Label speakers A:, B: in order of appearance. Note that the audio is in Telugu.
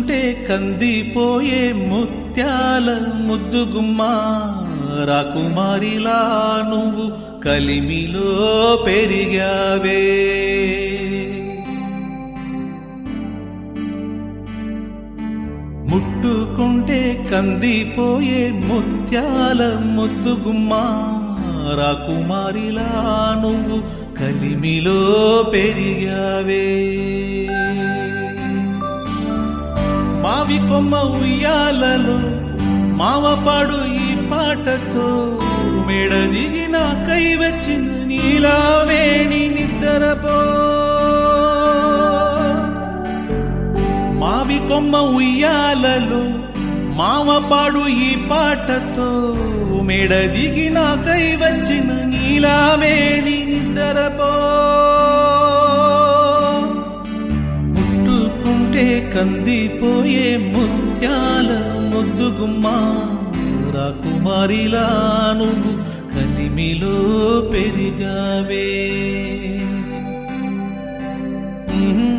A: ముట్టుకుంటే కందిపోయే ముత్యాల ముద్దుగుమ్మా రాకుమారిలా నువ్వు కలిమిలో పెరిగావే ముట్టుకుంటే కందిపోయే ముత్యాల ముద్దుగుమ్మా రాకుమారిలా నువ్వు కలిమిలో పెరిగావే మావి కొమ్మ ఉయ్యాలలో మావపాడు ఈ పాటతో మెడ దిగిన కై వచ్చిన నీలావేణి నిద్రపో మావి కొమ్మ ఉయ్యాలలో మావపాడు ఈ పాటతో మెడ దిగిన కై వచ్చిన నీలావేణి నిద్రపో ముట్టుకుంటే కందిపోయే ముత్యాల ముద్దుగుమ్మా రాకుమారిలా నువ్వు కలిమిలో పెరిగావే మ్మ్.